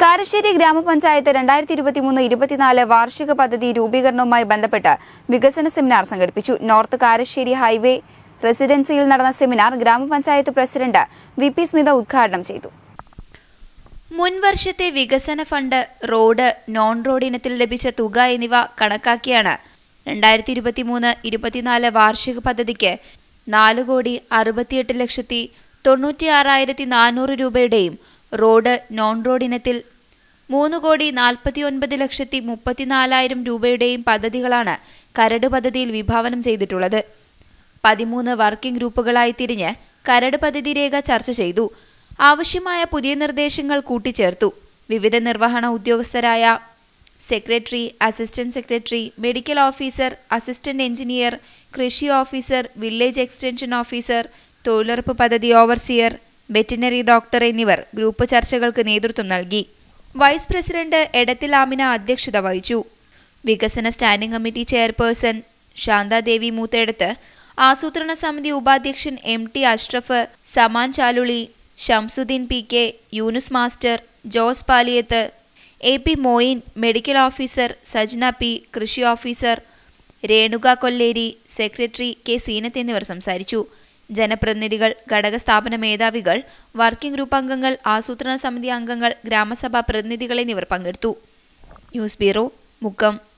കാരശ്ശേരി ഗ്രാമപഞ്ചായത്ത് രണ്ടായിരത്തി ഇരുപത്തിമൂന്ന് ഇരുപത്തിനാല് വാർഷിക പദ്ധതി രൂപീകരണവുമായി ബന്ധപ്പെട്ട് വികസന സെമിനാർ സംഘടിപ്പിച്ചു നോർത്ത് കാരശ്ശേരി ഹൈവേ റെസിഡൻസിയിൽ നടന്ന സെമിനാർ ഗ്രാമപഞ്ചായത്ത് പ്രസിഡന്റ് വി പി സ്മിത ഉദ്ഘാടനം ചെയ്തു മുൻ വർഷത്തെ വികസന ഫണ്ട് റോഡ് നോൺ റോഡ് ഇനത്തിൽ ലഭിച്ച തുക എന്നിവ കണക്കാക്കിയാണ് രണ്ടായിരത്തി ഇരുപത്തിമൂന്ന് ഇരുപത്തിനാല് വാർഷിക പദ്ധതിക്ക് നാല് കോടി അറുപത്തിയെട്ട് ലക്ഷത്തി തൊണ്ണൂറ്റി ആറായിരത്തി നാനൂറ് രൂപയുടെയും റോഡ് നോൺ റോഡ് ഇനത്തിൽ മൂന്ന് കോടി നാൽപ്പത്തി ഒൻപത് ലക്ഷത്തി മുപ്പത്തിനാലായിരം രൂപയുടെയും പദ്ധതികളാണ് കരട് പദ്ധതിയിൽ വിഭാവനം ചെയ്തിട്ടുള്ളത് പതിമൂന്ന് വർക്കിംഗ് ഗ്രൂപ്പുകളായി തിരിഞ്ഞ് കരട് പദ്ധതി രേഖ ചർച്ച ചെയ്തു ആവശ്യമായ പുതിയ നിർദ്ദേശങ്ങൾ കൂട്ടിച്ചേർത്തു വിവിധ നിർവഹണ ഉദ്യോഗസ്ഥരായ secretary assistant secretary medical officer assistant engineer കൃഷി ഓഫീസർ വില്ലേജ് എക്സ്റ്റൻഷൻ ഓഫീസർ തൊഴിലുറപ്പ് പദ്ധതി ഓവർസിയർ വെറ്റിനറി ഡോക്ടർ എന്നിവർ ഗ്രൂപ്പ് ചർച്ചകൾക്ക് നേതൃത്വം നൽകി വൈസ് പ്രസിഡന്റ് എടത്തിൽ ആമിന അധ്യക്ഷത വഹിച്ചു വികസന standing committee chairperson Shanthadevi Moothedath ആസൂത്രണ സമിതി ഉപാധ്യക്ഷൻ M T Ashraf Saman Chaluli Shamsuddin P K Yunus master Jose Paliyath A P Moin medical officer Sajna P കൃഷി officer Renuka Kolleri secretary K Seenath എന്നിവർ സംസാരിച്ചു ജനപ്രതിനിധികൾ ഘടക സ്ഥാപന മേധാവികൾ വർക്കിംഗ് ഗ്രൂപ്പ് അംഗങ്ങൾ ആസൂത്രണ സമിതി അംഗങ്ങൾ ഗ്രാമസഭാ പ്രതിനിധികൾ എന്നിവർ പങ്കെടുത്തു ന്യൂസ് ബ്യൂറോ മുക്കം